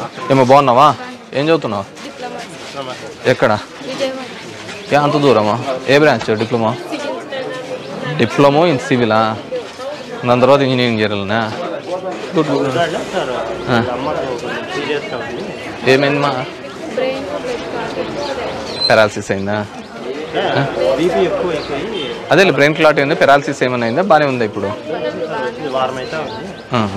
ఏమో బాగున్నావా ఏం చదువుతున్నావు డిప్లొమా ఎక్కడ విజయవాడ ఏ అంత దూరమా ఏ బ్రాంచ్ డిప్లొమా డిప్లొమో ఇన్ సివిలా దాని తర్వాత ఇంజనీరింగ్ చేయాలనా గుడ్ గుడ్ సార్ ఆ. అమ్మకు కొంచెం సీరియస్గా ఉంది ఏమైందమ్మా బ్రెయిన్ బ్లడ్ క్లాట్ పెరాలసిస్ అయిందా బీపీ ఎక్కువ అయిపోయి అదే బ్రెయిన్ క్లాట్ అయిందా పెరాలసిస్ ఏమైనా అయిందా బాగానే ఉందా ఇప్పుడు ఇది వారం అయితే ఉంది ఆహా.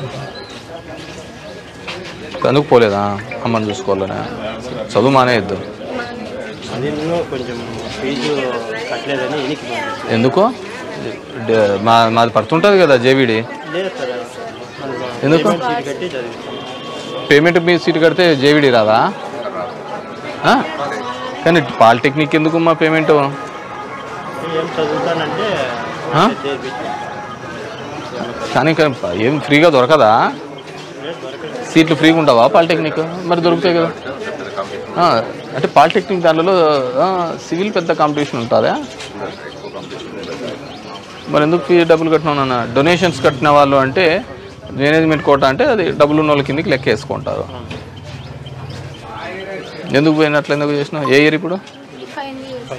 అందుకు పోలేదా అమ్మని చూసుకోవాలనే చదువు మానేయద్దు అది నేను కొంచెం ఫీజు కట్టలేదని ఎనికి ఎందుకు డ- మా మాది పడుతుంటుంది కదా జేవిడి లేదు సార్ అందులో ఎందుకు? పేమెంట్ సీట్ కట్టి చదివిస్తాం పేమెంట్ మీ సీట్ కడితే జేవిడి రాదా ఆ? కానీ పాలిటెక్నిక్ ఎందుకు మా పేమెంట్ ఏం చదువుతానంటే ఆ? చేర్పించాను కానీ కానీ ఏం ఫ్రీగా దొరకదా లేదు దొరకలేదు సీట్లు ఫ్రీగా ఉండవా పాలిటెక్నిక్ మరి దొరుకుతాయి కదా ఆ, అంటే పాలిటెక్నిక్ దానిలో ఆ, సివిల్ పెద్ద కాంపిటీషన్ ఉంటుందా మరి ఎందుకు ఫీ డబ్బులు కట్టినావు నాన్న డొనేషన్స్ కట్టిన వాళ్ళు అంటే మేనేజ్మెంట్ కోట అంటే అది డబ్బులు ఉన్న వాళ్ళ కిందకి లెక్క వేసుకుంటారు ఎందుకు పోయినట్లు ఎందుకు చేసినావు ఏ ఇయర్ ఇప్పుడు ఫైనల్ ఇయర్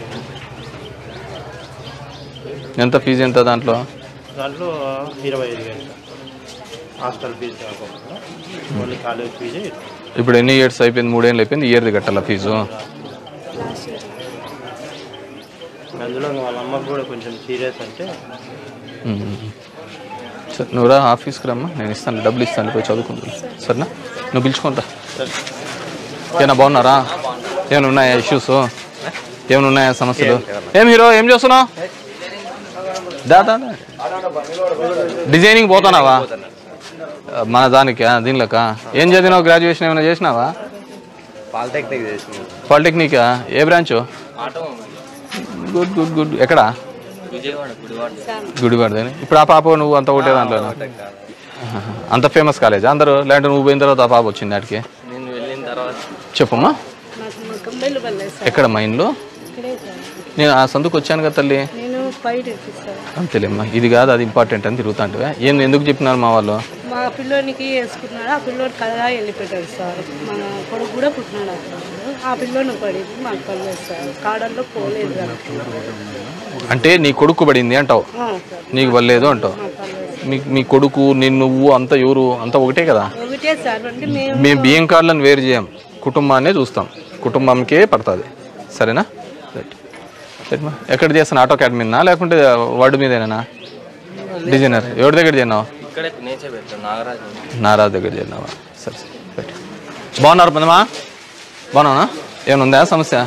ఎంత ఫీజు ఎంత దాంట్లో దాంట్లో ఇరవై ఐదు వేలు సార్ హాస్టల్ ఫీజు కాకుండా ఓన్లీ కాలేజ్ ఫీజే ఇప్పుడు ఎన్ని ఇయర్స్ అయిపోయింది మూడేళ్ళు అయిపోయింది ఇయర్ది కట్టాల ఫీజు లాస్ట్ ఇయర్ అందులో వాళ్ళ అమ్మకు కూడా కొంచెం సీరియస్ అంటే మ్మ్. సరే నువ్వు రా ఆఫీస్కి రమ్మా నేను ఇస్తాను డబ్బులు ఇస్తాను పోయి చదువుకుంటా సరేనా నువ్వు పిలుచుకుంటా ఏనా బాగున్నారా ఏమైనా ఉన్నాయా ఇష్యూస్ ఏమైనా ఉన్నాయా సమస్యలు ఏం హీరో ఏం చేస్తున్నావు దా దా దా. డిజైనింగ్ పోతున్నావా మన దానికి దీనిలోక ఏం చదివినావు గ్రాడ్యుయేషన్ ఏమైనా చేసినావా పాలిటెక్నిక్ చేసింది పాలిటెక్నికా ఏ బ్రాంచ్ గుడ్ గుడ్ గుడ్ ఎక్కడా విజయవాడ గుడివాడ గుడివాడదని ఇప్పుడు ఆ పాప నువ్వు అంత ఒకటే దాంట్లో అంత ఫేమస్ కాలేజా అందరూ లేదంటే నువ్వు పోయిన తర్వాత ఆ పాప వచ్చింది దానికి నేను వెళ్ళిన తర్వాత చెప్పమ్మా నాకు మొక్కం బెల్లు పడలేదు సార్ ఎక్కడ మా ఇంట్లో ఇక్కడే సార్ నేను ఆ సందుకు వచ్చాను కదా తల్లి నేను బయట ఇప్పిస్తాను అంతేలేమ్మా ఇది కాదు అది ఇంపార్టెంట్ అని తిరుగుతా అంటే ఏం ఎందుకు చెప్పినారు మా వాళ్ళు మా పిల్లోనికి వేసుకున్నాడు ఆ పిల్లోడు కలగా వెళ్ళిపోయాడు సార్ మన కొడుకు కూడా పుట్టినాడు అక్కడ ఆ పిల్లోని పడింది మాకు పడలేదు సార్ కాడల్లో పోలేదు సార్ అంటే నీ కొడుకు పడింది అంటావు ఆ, సార్ నీకు వల్లేదు అంటావు మాకు పడలేదు మీ మీ కొడుకు నేను నువ్వు అంతా ఎవరు అంతా ఒకటే కదా ఒకటే సార్ అంటే మేము మేము బియ్యం కార్డులను వేరు చేయం కుటుంబాన్నే చూస్తాం కుటుంబంకే పడుతుంది సరేనా రైట్ రైట్మా ఎక్కడ చేస్తాను ఆటో అకాడమీనా లేకుంటే వార్డు మీదేనా డిజైనర్ ఎవరి దగ్గర చేసినావు ఇక్కడే నేచర్ పెట్టాను నాగరాజు నారాజ్ దగ్గర చేరినావా సరే సరే రైట్ బాగున్నారు పందమా బాగున్నానా ఏమైనా ఉందా సమస్య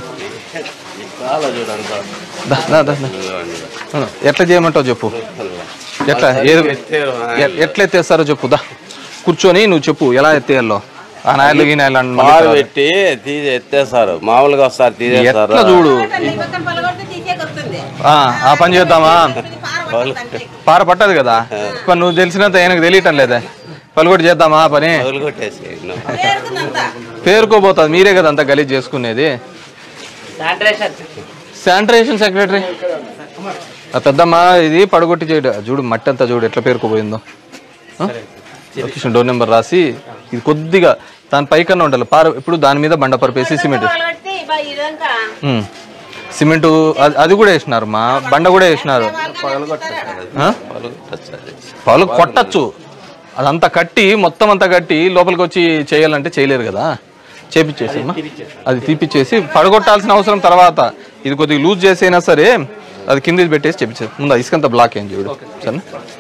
దా, దా, దా, దా. అవును. ఎట్లా చేయమంటావు చెప్పు ఎట్లా ఏది ఎ- ఎట్లా ఎత్తేస్తారో చెప్పు దా కూర్చొని నువ్వు చెప్పు ఎలా ఎత్తేయాలో ఆ నాయలు ఈ నాయలు అని మళ్ళీ పాలు తర్వాత. పెట్టి తీసి ఎత్తేస్తారు మామూలుగా వస్తారు తీసేస్తారు ఎట్లా చూడు ఆ, ఆ పని చేద్దామా పార పట్టదు కదా ఇప్పుడు నువ్వు తెలిసినంత ఆయనకు తెలియటం లేదా పలుకొట్టి చేద్దామా ఆ పని పగులు కొట్టేసి పేరుకోబోతుంది మీరే కదా అంతా గలీజ్ చేసుకునేది శానిటరేషన్ సెక్రటరీ ఆ పెద్దమ్మ ఇది పడగొట్టి చేయడు చూడు మట్టి అంతా చూడు ఎట్లా పేరుకోపోయిందో ఆ? లొకేషన్ డోర్ నెంబర్ రాసి ఇది కొద్దిగా దాని పైకన్నా ఉండాలి పార ఇప్పుడు దాని మీద బండ పరపేసి సిమెంట్ ఉమ్. సిమెంట్ అది- అది కూడా వేసినారు మా బండ కూడా వేసినారు ఆ? పలు కొట్టచ్చు అదంతా కట్టి మొత్తం అంతా కట్టి లోపలికి వచ్చి చేయాలంటే చేయలేరు కదా చేపిచ్చేసమ్మా అది తీపిచ్చేసి పడగొట్టాల్సిన అవసరం తర్వాత ఇది కొద్దిగా లూజ్ చేసైనా సరే అది కింద పెట్టేసి చేపించేది ముందు ఆ ఇసుకంతా బ్లాక్ ఏం చూడు సరే